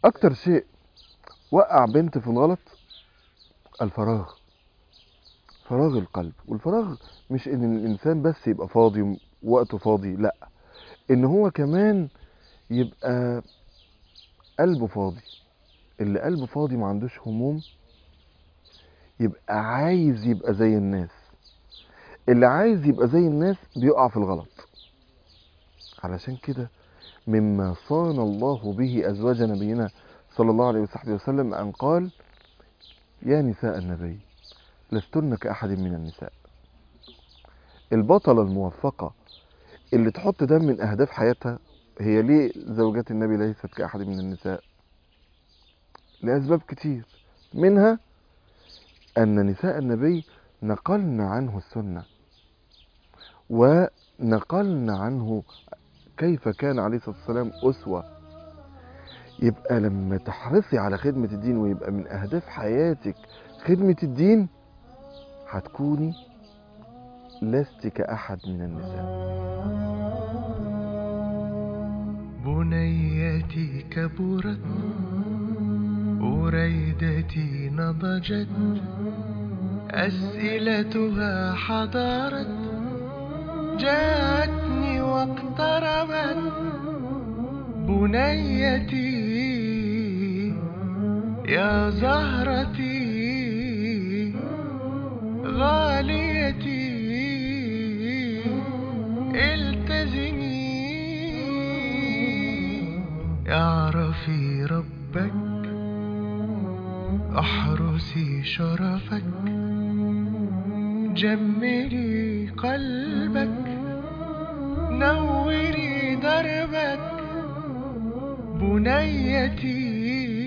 اكتر شيء وقع بنت في الغلط الفراغ فراغ القلب والفراغ مش ان الانسان بس يبقى فاضي وقته فاضي لا ان هو كمان يبقى قلبه فاضي اللي قلبه فاضي ما عندوش هموم يبقى عايز يبقى زي الناس اللي عايز يبقى زي الناس بيقع في الغلط علشان كده مما صان الله به أزواج نبينا صلى الله عليه وصحبه وسلم أن قال يا نساء النبي لستن كأحد من النساء البطلة الموفقة اللي تحط ده من أهداف حياتها هي ليه زوجات النبي ليست كأحد من النساء لأسباب كتير منها أن نساء النبي نقلن عنه السنة ونقلن عنه كيف كان عليه الصلاة والسلام أسوة يبقى لما تحرصي على خدمة الدين ويبقى من أهداف حياتك خدمة الدين هتكوني لست كأحد من النساء بنيتي كبرت أريدتي نضجت أسئلتها حضارت جاءتني واقتربت بنيتي يا زهرتي غاليتي التزمي اعرفي ربك احرسي شرفك جملي قلبك نوري دربك بنيتي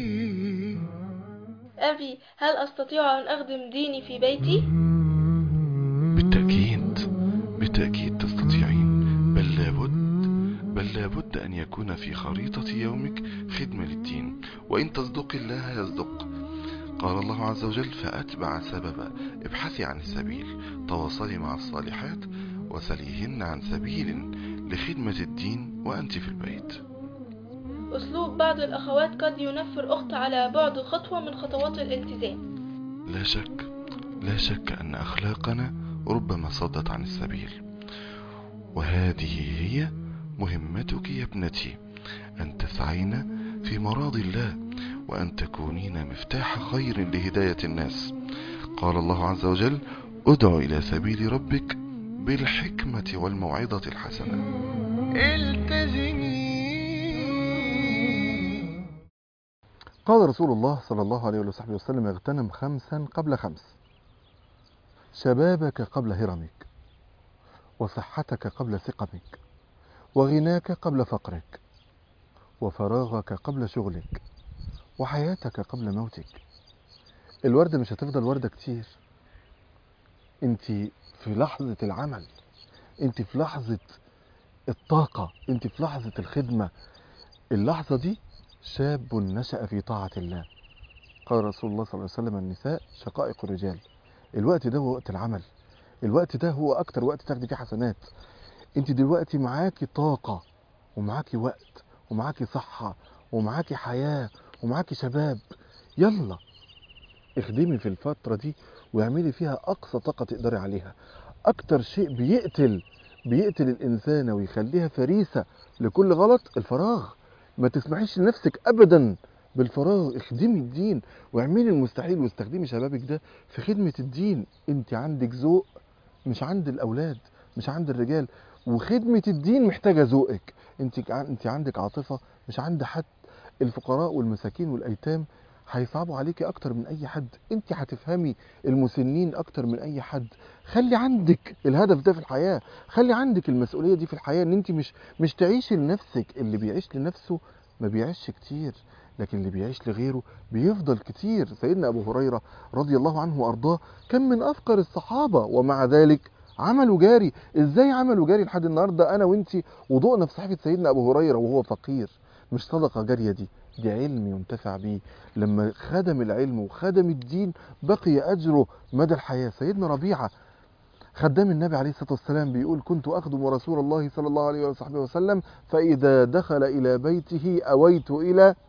أبي هل أستطيع أن أخدم ديني في بيتي؟ بالتأكيد بالتأكيد تستطيعين بل لابد بل لابد أن يكون في خريطة يومك خدمة للدين وإن تصدق الله يصدق قال الله عز وجل فأتبع سببا ابحثي عن السبيل تواصلي مع الصالحات وسليهن عن سبيل لخدمة الدين وأنت في البيت أسلوب بعض الأخوات قد ينفر أخت على بعد خطوة من خطوات الالتزام لا شك لا شك أن أخلاقنا ربما صدت عن السبيل وهذه هي مهمتك يا ابنتي أن تسعين في مراضي الله وأن تكونين مفتاح خير لهداية الناس قال الله عز وجل ادع إلى سبيل ربك بالحكمة والموعظة الحسنة التزمي قال رسول الله صلى الله عليه وصحبه وسلم اغتنم خمسا قبل خمس شبابك قبل هرمك وصحتك قبل سقمك وغناك قبل فقرك وفراغك قبل شغلك وحياتك قبل موتك الوردة مش هتفضل وردة كتير انت في لحظة العمل انت في لحظة الطاقة انت في لحظة الخدمة اللحظة دي شاب نشأ في طاعة الله قال رسول الله صلى الله عليه وسلم النساء شقائق الرجال الوقت ده هو وقت العمل الوقت ده هو اكتر وقت تاخدي فيه حسنات انت دلوقتي معاكي طاقة ومعاكي وقت ومعاكي صحة ومعاكي حياة ومعاكي شباب يلا اخدمي في الفترة دي واعملي فيها اقصى طاقة تقدري عليها اكتر شيء بيقتل بيقتل الانسانة ويخليها فريسة لكل غلط الفراغ ما تسمحيش لنفسك ابدا بالفراغ اخدمي الدين واعملي المستحيل واستخدمي شبابك ده في خدمة الدين انت عندك ذوق مش عند الاولاد مش عند الرجال وخدمة الدين محتاجة ذوقك انت انت عندك عاطفة مش عند حد الفقراء والمساكين والايتام هيصعبوا عليكي اكتر من اي حد انت هتفهمي المسنين اكتر من اي حد خلي عندك الهدف ده في الحياة خلي عندك المسؤولية دي في الحياة ان انت مش مش تعيشي لنفسك اللي بيعيش لنفسه ما بيعيش كتير لكن اللي بيعيش لغيره بيفضل كتير سيدنا ابو هريرة رضي الله عنه وارضاه كان من افقر الصحابة ومع ذلك عمله جاري ازاي عمله جاري لحد النهارده انا وانتي وضوءنا في صحيفه سيدنا ابو هريره وهو فقير مش صدقه جاريه دي دي علم ينتفع بيه لما خدم العلم وخدم الدين بقي اجره مدى الحياه سيدنا ربيعه خدام النبي عليه الصلاه والسلام بيقول كنت اخدم رسول الله صلى الله عليه وصحبه وسلم فاذا دخل الى بيته اويت الى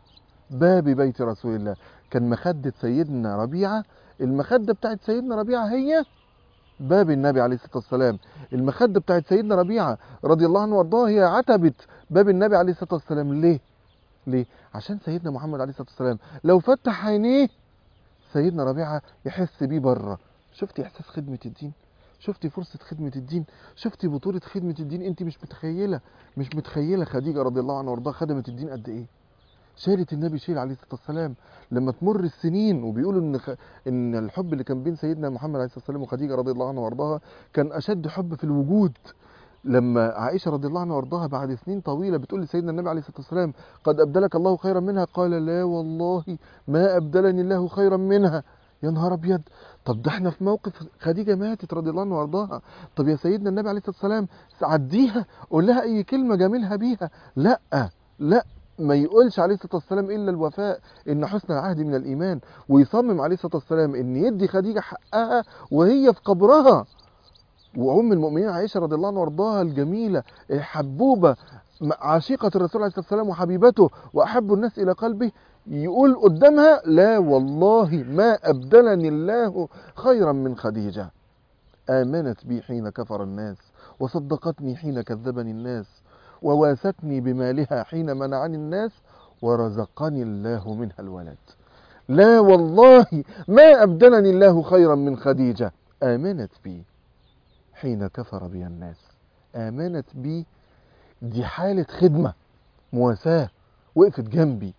باب بيت رسول الله كان مخدة سيدنا ربيعة المخدة بتاعت سيدنا ربيعة هي باب النبي عليه الصلاة والسلام المخدة بتاعت سيدنا ربيعة رضي الله عنه وارضاه هي عتبة باب النبي عليه الصلاة والسلام ليه ليه عشان سيدنا محمد عليه الصلاة والسلام لو فتح عينيه سيدنا ربيعة يحس بيه بره شفتي احساس خدمة الدين شفتي فرصة خدمة الدين شفتي بطولة خدمة الدين انت مش متخيلة مش متخيلة خديجة رضي الله عنها وارضاها خدمت الدين قد ايه شالت النبي شيل عليه الصلاة والسلام لما تمر السنين وبيقولوا ان خ... ان الحب اللي كان بين سيدنا محمد عليه الصلاة والسلام وخديجة رضي الله عنها وارضاها كان اشد حب في الوجود لما عائشة رضي الله عنها وارضاها بعد سنين طويلة بتقول لسيدنا النبي عليه الصلاة والسلام قد أبدلك الله خيرا منها قال لا والله ما أبدلني الله خيرا منها يا نهار أبيض طب ده احنا في موقف خديجة ماتت رضي الله عنها وارضاها طب يا سيدنا النبي عليه الصلاة والسلام عديها قول لها أي كلمة جاملها بيها لا لا ما يقولش عليه الصلاة والسلام إلا الوفاء إن حسن العهد من الإيمان ويصمم عليه الصلاة والسلام إن يدي خديجة حقها وهي في قبرها وأم المؤمنين عائشة رضي الله عنها وارضاها الجميلة الحبوبة عشيقة الرسول عليه الصلاة والسلام وحبيبته وأحب الناس إلى قلبه يقول قدامها لا والله ما أبدلني الله خيرا من خديجة آمنت بي حين كفر الناس وصدقتني حين كذبني الناس وواستني بمالها حين منعني الناس ورزقني الله منها الولد لا والله ما أبدلني الله خيرا من خديجة آمنت بي حين كفر بي الناس آمنت بي دي حالة خدمة مواساة وقفت جنبي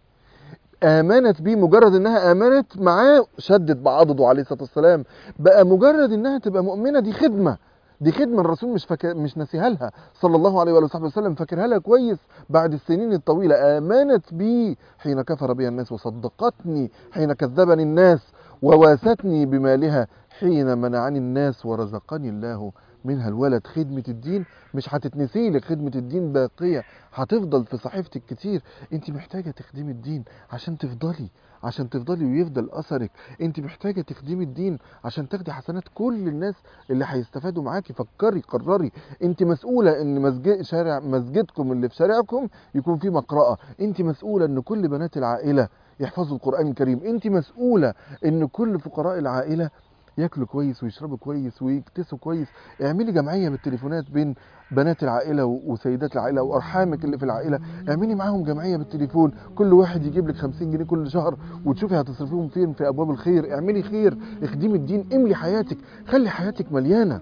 آمنت بيه مجرد إنها آمنت معاه شدت بعضده عليه الصلاة والسلام بقى مجرد إنها تبقى مؤمنة دي خدمة دي خدمة الرسول مش فاكر مش ناسيها لها صلى الله عليه وآله وصحبه وسلم فاكرها لها كويس بعد السنين الطويلة آمنت بي حين كفر بي الناس وصدقتني حين كذبني الناس وواستني بمالها حين منعني الناس ورزقني الله منها الولد خدمة الدين مش هتتنسي لك خدمة الدين باقية هتفضل في صحيفتك كتير انت محتاجة تخدمي الدين عشان تفضلي عشان تفضلي ويفضل اثرك انت محتاجة تخدمي الدين عشان تاخدي حسنات كل الناس اللي هيستفادوا معاكي فكري قرري انت مسؤولة ان مسجد شارع مسجدكم اللي في شارعكم يكون فيه مقرأة انت مسؤولة ان كل بنات العائلة يحفظوا القرآن الكريم انت مسؤولة ان كل فقراء العائلة ياكلوا كويس ويشربوا كويس ويكتسوا كويس اعملي جمعيه بالتليفونات بين بنات العائله وسيدات العائله وارحامك اللي في العائله اعملي معاهم جمعيه بالتليفون كل واحد يجيب لك 50 جنيه كل شهر وتشوفي هتصرفيهم فين في ابواب الخير اعملي خير اخدمي الدين املي حياتك خلي حياتك مليانه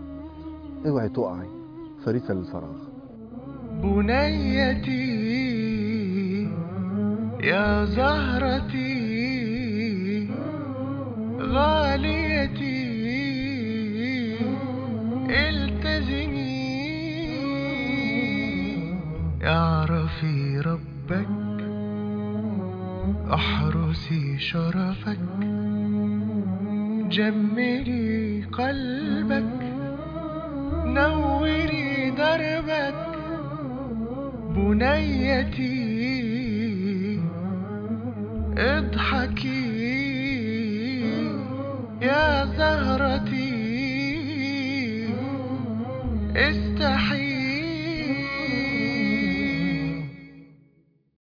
اوعي تقعي فريسه للفراغ بنيتي يا زهرتي غاليتي التزمي اعرفي ربك احرسي شرفك جملي قلبك نوري دربك بنيتي اضحكي يا زهرتي استحي